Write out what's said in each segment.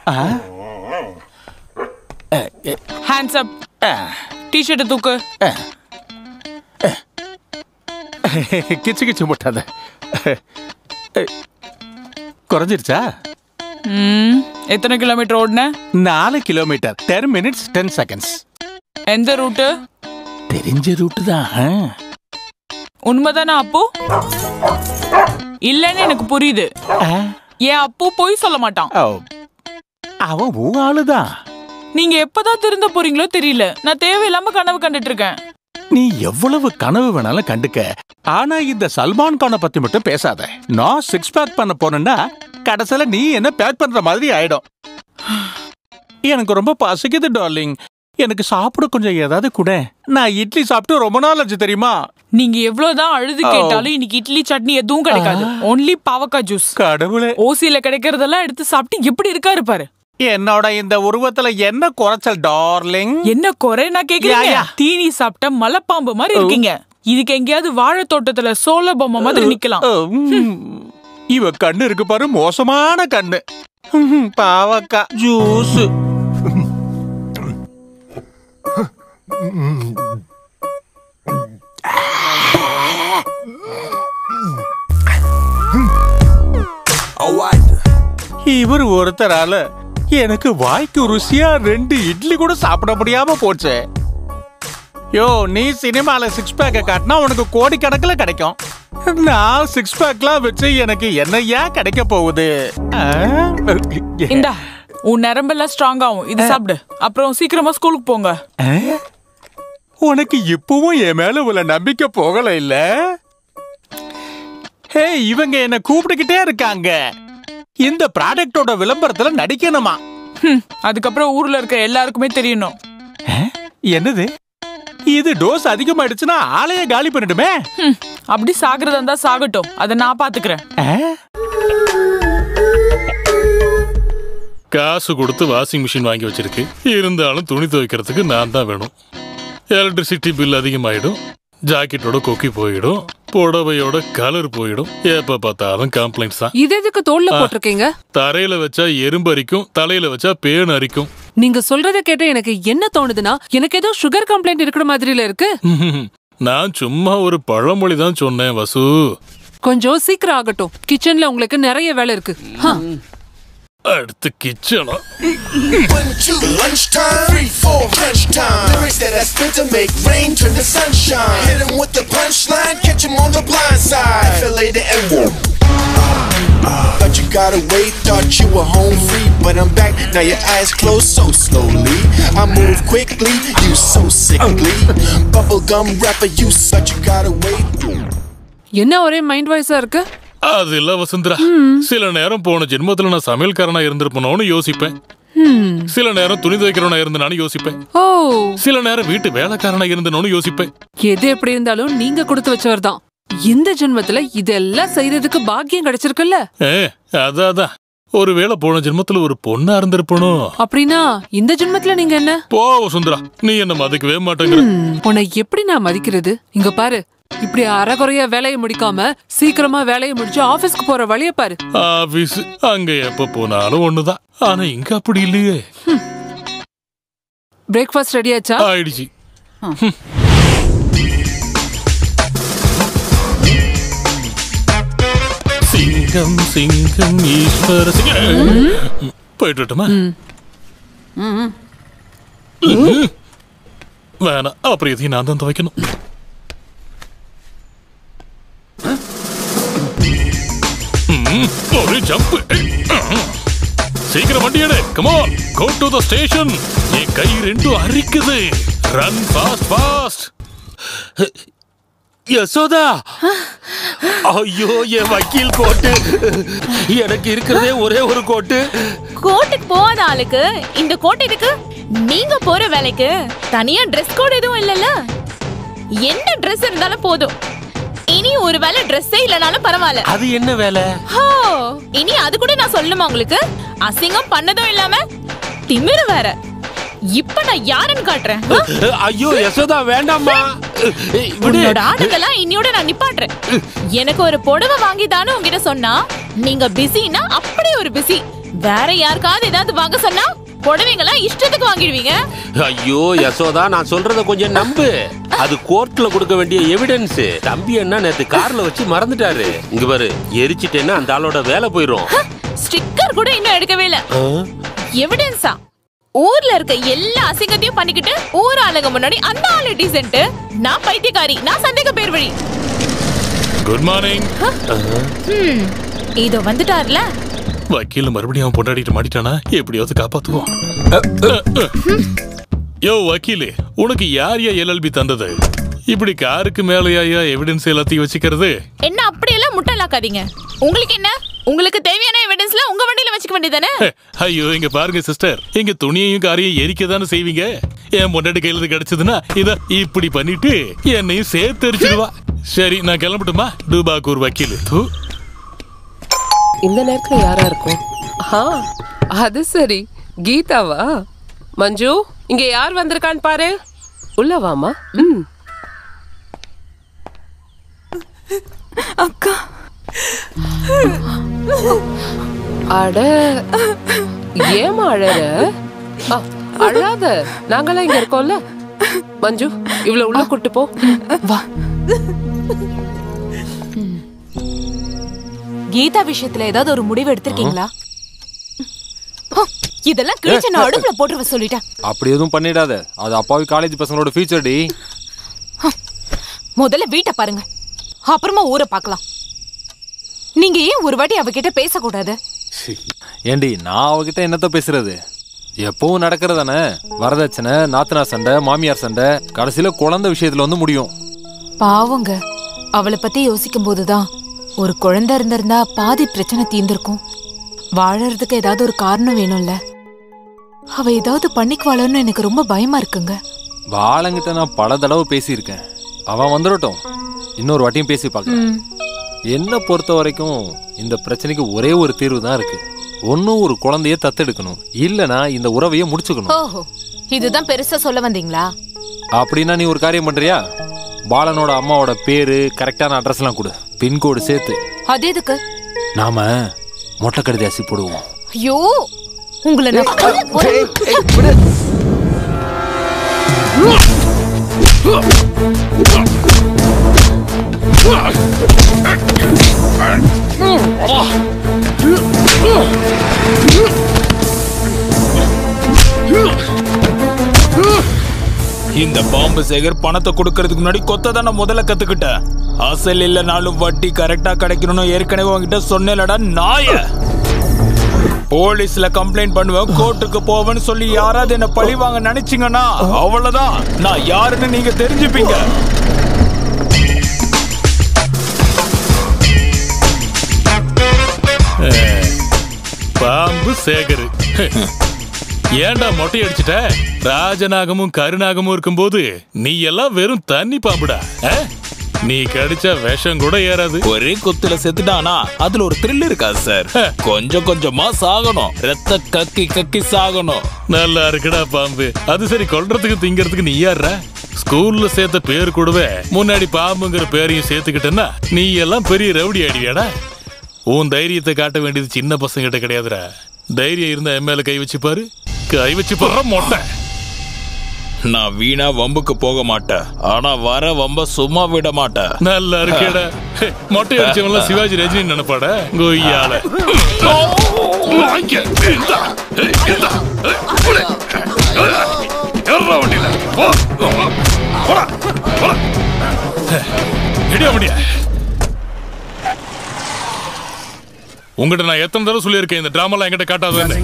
Hands up டிஷர்ட்டை தூக்கு கிச்சு கிச்சு முட்டாத குறைஞ்சிருச்சா ம் எத்தனை கிலோமீட்டர் ஓடுன நாலு kilometre ten minutes ten seconds எந்த ரூட்டு தெரிஞ்ச ரூட்டு தான் ஆ. உண்மைதானே அப்பு இல்லைன்னு எனக்கு புரியுது ஆ. என் அப்பு போய் சொல்ல மாட்டான் ஓ. அவன் உன் ஆளுதான் நீங்க எப்பதான் திருந்த போறீங்களோ தெரியல நான் தேவையில்லாம கனவு கண்டுட்டு இருக்கேன் நீ எவ்வளவு கனவு வேணாலும் கண்டுக்க ஆனா இந்த சல்மான் கானை பத்தி மட்டும் பேசாத நான் சிக்ஸ் பேக் பண்ண போனேன்னா கடைசியில நீ என்ன பேக் பண்ற மாதிரி ஆயிடும் எனக்கு ரொம்ப பசிக்குது டார்லிங் எனக்கு சாப்பிட கொஞ்சம் ஏதாவது கூட நான் இட்லி சாப்பிட்டு ரொம்ப நாள் ஆச்சு தெரியுமா நீங்க எவ்வளவுதான் அழுது கேட்டாலும் இன்னைக்கு இட்லி சட்னி எதுவும் கிடைக்காது ஒன்லி பாவக்காய் ஜூஸ் கடவுளே ஓசியில கிடைக்கிறதெல்லாம் எடுத்து சாப்பிட்டு எப்படி இருக்காரு பாரு என்னோட இந்த உருவத்துல என்ன குறைச்சல் டார்லிங் என்ன குறை நான் கேக்குறீங்க யா, யா. தீனி சாப்பிட்ட மலைப்பாம்பு மாதிரி இருக்கீங்க இதுக்கு எங்கேயாவது வாழை தோட்டத்துல சோள பொம்மை மாதிரி நிக்கலாம் உம். இவ கண்ணு இருக்கு பாரு மோசமான கண்ணு உம், பாவக்கா ஜூஸ் இவர் ஒருத்தரால எனக்கு வாய்க்கு ருசியா ரெண்டு இட்லி கூட சாப்பிட முடியாம போச்சே யோ நீ சினிமால சிக்ஸ் பேக்க காட்டினா உனக்கு கோடிக்கணக்கில் கிடைக்கும் நான் சிக்ஸ் பேக்லாம் வச்சு எனக்கு என்னையா கிடைக்க போகுது ஆ? இந்தா உன் நரம்பெல்லாம் ஸ்ட்ராங் ஆகும் இது சாப்பிடு அப்புறம் சீக்கிரமா ஸ்கூலுக்கு போங்க ஆ? உனக்கு இப்பவும் என் மேல உள்ள நம்பிக்கை போகல இல்ல ஹே இவங்க என்ன கூப்பிட்டுக்கிட்டே இருக்காங்க இந்த ப்ராடக்டோட விளம்பரத்துல நடிக்கணுமா ஹம், அதுக்கப்புறம் ஊர்ல இருக்க எல்லாருக்குமே தெரியணும் ஆ? என்னது இது டோஸ் அதிகமாயிடுச்சுன்னா ஆளையே காலி பண்ணிடுமே ஹம், அப்படி சாகிறதா இருந்தா சாகட்டும் அதை நான் பாத்துக்கிறேன் ஆ? காசு கொடுத்து வாஷிங் மிஷின் வாங்கி வச்சிருக்கு இருந்தாலும் துணி துவைக்கிறதுக்கு நான் தான் வேணும் எலக்ட்ரிசிட்டி பில் அதிகமாயிடும் ஜாக்கெட்டோட கொக்கி போயிடும் புடவையோட கலர் போயிடும் எப்ப பார்த்தாலும் கம்ப்ளைண்ட்ஸ் தான் இது எதுக்கு தோல்ல போட்டிருக்கீங்க தரையில வச்சா எறும்பு அரிக்கும் தலையில வச்சா பேன் அரிக்கும் நீங்க சொல்றத கேட்ட எனக்கு என்ன தோணுதுன்னா எனக்கு ஏதோ சுகர் கம்ப்ளைண்ட் இருக்கிற மாதிரில இருக்கு நான் சும்மா ஒரு பழமொழி தான் சொன்னேன் வசு கொஞ்சம் சீக்கிரம் ஆகட்டும் கிச்சன்ல உங்களுக்கு நிறைய வேலை இருக்கு ஹ. அடுத்து கிச்சனா One, two, lunchtime. Three, four, crunch time. Lyrics that I spit to make rain turn to sunshine. Hit 'em with the punchline, catch 'em on the blind side. Fillet the and Thought you got away, thought you were home free, but I'm back. Now your eyes closed so slowly. I move quickly, you so sickly. Bubblegum rapper, you such you got away. என்ன ஒரே mind வாய்ஸா இருக்கு அது இல்ல வசுந்தரா சில நேரம் போன ஜென்மத்துல நான் சமையல்காரனா இருந்திருப்பனோன்னு யோசிப்பேன் சில நேரம் துணி துவைக்கிறவனா இருந்தனான்னு யோசிப்பேன் ஓ சில நேரம் வீட்டு வேலைக்காரனா இருந்தனோன்னு யோசிப்பேன் எது எப்படி இருந்தாலும் நீங்க கொடுத்து வச்சவர் தான் இந்த ஜென்மத்துல இதெல்லாம் செய்யறதுக்கு பாக்கியம் கிடைச்சிருக்குல்ல ஏ அதான் அதான் ஒருவேளை போன ஜென்மத்துல ஒரு பொண்ணா இருந்திருப்பனோ அப்படின்னா இந்த ஜென்மத்துல நீங்க என்ன போ வசுந்தரா நீ என்ன மதிக்கவே மாட்டேங்கிற ம், உன்னை எப்படி நான் மதிக்கிறது இங்க பாரு இப்படி அறகுறையா வேலையை முடிக்காம சீக்கிரமா வேலையை முடிச்சு ஆபீஸ்க்கு போற வழிய பாரு ஆபீஸ் அங்க எப்ப போனாலும் ஒண்ணுதான் ஆனா இங்க அப்படி இல்லையே பிரேக்ஃபாஸ்ட் ரெடி ஆச்சா ஆயிடுச்சு சிங்கம் சிங்கம் ஈஸ்வர சிங்கம் போயிட்டு வரட்டுமா? ம். வேணாம் அப்புறம் எதையும் நான் தான் துவைக்கணும் ம், ஒரு ஜம்ப் சீக்கிரம் வண்டி எடு come on go to the station என் கை ரெண்டும் அரிக்குது ரன் ஃபாஸ்ட் ஃபாஸ்ட் யசோதா ஐயோ என் வக்கீல் கோட்டு எனக்கு இருக்கிறதே ஒரே ஒரு கோட்டு கோர்ட்டுக்கு போகாத ஆளுக்கு இந்த கோட் எதுக்கு நீங்க போற வேலைக்கு தனியா ட்ரெஸ் கோட் எதுவும் இல்லல்ல என்ன ட்ரெஸ் இருந்தாலும் போதும் இனி ஒரு வேளை ட்ரெஸ்ஸே இல்லனாலும் பரவாயில்ல அது என்ன வேலை ஹோ இனி அது கூட நான் சொல்லணுமா உங்களுக்கு அசிங்கம் பண்ணதும் இல்லாம திமிரு வேற இப்ப நான் யாருன்னு காட்டுறேன் ஆ? ஐயோ யசோதா வேண்டாம்மா விடு உன்னோட ஆட்டத்தெல்லாம் இன்னியோட நான் நிப்பாட்டுறேன் எனக்கு ஒரு புடவை வாங்கி தானே உங்ககிட்ட சொன்னா நீங்க பிஸினா அப்படியே ஒரு பிஸி வேற யாருக்காவது ஏதாவது வாங்க சொன்னா புடவைங்களா இஷ்டத்துக்கு வாங்கிடுவீங்க ஐயோ யசோதா நான் சொல்றத கொஞ்சம் நம்பு அது கோர்ட்ல கொடுக்க வேண்டிய எவிடன்ஸ் தம்பி என்ன நேத்து கார்ல வச்சு மறந்துட்டாரு இங்க பாரு எரிச்சிட்டேன்னா அந்த ஆளோட வேலை போயிரும் ஸ்டிக்கர் கூட இன்னும் எடுக்கவே இல்ல எவிடன்ஸா ஊர்ல இருக்க எல்லா அசிங்கத்தையும் பண்ணிக்கிட்டு ஊர் ஆளுங்க முன்னாடி அந்த ஆளு டீசென்ட் நான் பைத்தியக்காரி நான் சந்தேக பேர் வழி குட் மார்னிங் ஹம், இதோ வந்துட்டார்ல வக்கீல் மறுபடியும் அவன் பொண்டாடிட்டு மாட்டிட்டானா எப்படியாவது காப்பாத்துவோம் யோ வக்கீலே உனக்கு யார் யா எல்எல்பி தந்தது இப்படி காருக்கு மேலேயா எவிடன்ஸ் எல்லாத்தையும் வச்சுக்கிறது என்ன அப்படியெல்லாம் முட்டலாக்காதீங்க உங்களுக்கு என்ன உங்களுக்கு தேவையான எவிடன்ஸ்ல உங்க வண்டியில வச்சுக்க வேண்டியதானே ஐயோ இங்க பாருங்க சிஸ்டர் இங்க துணியையும் காரையும் எரிக்க தானே செய்வீங்க என் பொண்டாட்டி கையில இருந்து கிடைச்சதுன்னா இத இப்படி பண்ணிட்டு என்னையும் சேர்த்து எரிச்சிடுவா சரி நான் கிளம்பட்டுமா டூபாக்கூர் வக்கீல் தூ இந்த நேரத்துல யாரா இருக்கும் ஆ அது சரி கீதாவா மஞ்சு இங்க யார் வந்திருக்கான்னு பாரு உள்ள வாமா ம் அக்கா அட ஏமா அழற ஆ, அழாத நாங்கெல்லாம் இங்க இருக்கோம்ல மஞ்சு இவ்வளவு உள்ள கூட்டு போ வா கீதா விஷயத்துல ஏதாவது ஒரு முடிவு எடுத்திருக்கீங்களா ஹோ, இதெல்லாம் கிழிச்சு நான் அடுப்புல போட்டுருவ சொல்லிட்டேன் அப்படி எதுவும் பண்ணிடாத அது அப்பாவி காலேஜ் பசங்களோட ஃபியூச்சர் டி முதல்ல வீட்டை பாருங்க அப்புறமா ஊரை பார்க்கலாம் நீங்க ஏன் ஒரு வாட்டி அவகிட்ட பேசக்கூடாது ஏண்டி நான் அவகிட்ட என்னத்த பேசுறது எப்பவும் நடக்கிறதானே வரதட்சணை நாத்தனா சண்டை மாமியார் சண்டை கடைசியில குழந்தை விஷயத்துல வந்து முடியும் பாவங்க அவளை பத்தி யோசிக்கும் போதுதான் ஒரு குழந்தை இருந்திருந்தா பாதி பிரச்சனை தீர்ந்திருக்கும் வாழறதுக்கு ஏதாவது ஒரு காரணம் வேணும்ல அவ ஏதாவது பண்ணிக்குவாளோன்னு எனக்கு ரொம்ப பயமா இருக்குங்க வாழங்கிட்ட நான் பல தடவை பேசியிருக்கேன் அவன் வந்துடட்டும் இன்னொரு வாட்டியும் பேசி பார்க்கலாம் ம். என்ன பொறுத்த வரைக்கும் இந்த பிரச்சனைக்கு ஒரே ஒரு தீர்வு தான் இருக்கு ஒன்னும் ஒரு குழந்தைய தத்தெடுக்கணும் இல்லனா இந்த உறவையே முடிச்சுக்கணும் ஓஹோ இதுதான் பெருசா சொல்ல வந்தீங்களா அப்படின்னா நீ ஒரு காரியம் பண்றியா பாலனோட அம்மாவோட பேரு கரெக்டான அட்ரஸ்லாம் கொடு பின்கோடு சேர்த்து அது எதுக்கு நாம மொட்டை கடிதாசி போடுவோம் ஐயோ உங்களை நான் கொல்ல போறேன். இந்த பாம்பு சேகர் பணத்தை கொடுக்கறதுக்கு முன்னாடி கொத்த தான் நான் முதல்ல கத்துக்கிட்டேன் அசல் இல்லைனாலும் வட்டி கரெக்டா கிடைக்கணும்னு ஏற்கனவே உங்ககிட்ட சொன்னேன்லடா நாய போலீஸ்ல கம்ப்ளைண்ட் பண்ணுவேன் கோர்ட்டுக்கு போவேன்னு சொல்லி யாராவது என்ன பழி வாங்க நினைச்சீங்கன்னா அவ்வளவுதான் நான் யாருன்னு நீங்க தெரிஞ்சுப்பீங்க பாம்பு சேகரு ஏன்டா மொட்டை அடிச்சிட்ட ராஜநாகமும் கருநாகமும் இருக்கும்போது நீ எல்லாம் வெறும் தண்ணி பாம்புடா ஆ? நீ கடிச்சா விஷம் கூட ஏறாது ஒரே குத்துல செத்துட்டானா அதுல ஒரு த்ரில் இருக்காது சார் கொஞ்சம் கொஞ்சமா சாகணும் ரத்த கக்கி கக்கி சாகணும் நல்லா இருக்குடா பாம்பு அது சரி கொல்றதுக்கு திங்கறதுக்கு நீ யாருடா ஸ்கூல்ல சேர்த்த பேர் கூடவே முன்னாடி பாம்புங்கிற பேரையும் சேர்த்துக்கிட்டேன்னா நீ எல்லாம் பெரிய ரவுடி ஆடிவியாடா உன் தைரியத்தை காட்ட வேண்டியது சின்ன பசங்கிட்ட கிடையாதுடா தைரியம் இருந்தா என் மேல கை வச்சு பாரு கை வச்சு பாரு மொட்டை நான் வீணா வம்புக்கு போக மாட்டேன் ஆனா வர வம்ப சும்மா விட மாட்டேன் நல்லா இருக்கேடா ஹே, மொட்டை அடிச்சவன்லாம் சிவாஜி ரஜினி நினைப்பாட கொய்யால உங்ககிட்ட நான் எத்தனை தடவை சொல்லியிருக்கேன் இந்த டிராமாலாம் என்கிட்ட காட்டாதுன்னு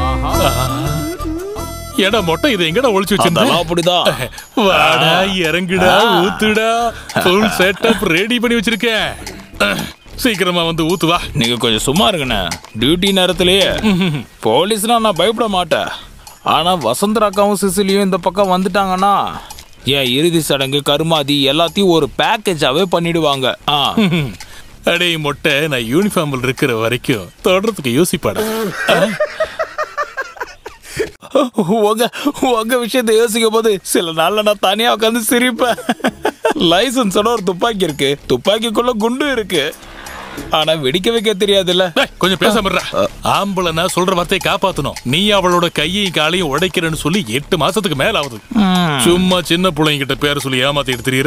ஏடா மொட்டை இதை எங்கடா ஒளிச்சு அதெல்லாம் வச்சிருந்தா அப்படிதான் வாடா இறங்குடா ஊத்துடா ஃபுல் செட்டப் ரெடி பண்ணி வச்சிருக்கேன் சீக்கிரமா வந்து ஊத்து வா நீங்க கொஞ்சம் சும்மா இருங்கண்ணே டியூட்டி நேரத்திலேயே போலீஸ்னா நான் பயப்பட மாட்டேன் ஆனா வசந்தர அக்காவும் சிசிலியும் இந்த பக்கம் வந்துட்டாங்கன்னா என் இறுதி சடங்கு கருமாதி எல்லாத்தையும் ஒரு பேக்கேஜாவே பண்ணிடுவாங்க ஆ அடே மொட்டை நான் யூனிஃபார்ம்ல இருக்கிற வரைக்கும் தொடர்றதுக்கு யோசிப்பாடா உங்க உங்க விஷயத்தை யோசிக்கும் போது சில நாள்ல நான் தனியா உட்காந்து சிரிப்பேன் லைசன்ஸோட ஒரு துப்பாக்கி இருக்கு துப்பாக்கிக்குள்ள குண்டு இருக்கு ஆனா வெடிக்க வைக்க தெரியாதுல்ல டேய், கொஞ்சம் பேசாம இருடா. ஆம்பளைனா சொல்ற வார்த்தையை காப்பாத்தணும் நீ அவளோட கையையும் காலையும் உடைக்கிறேன்னு சொல்லி எட்டு மாசத்துக்கு மேல ஆகுது சும்மா சின்ன பிள்ளைங்கிட்ட பேர சொல்லி ஏமாத்திட்டு திரியற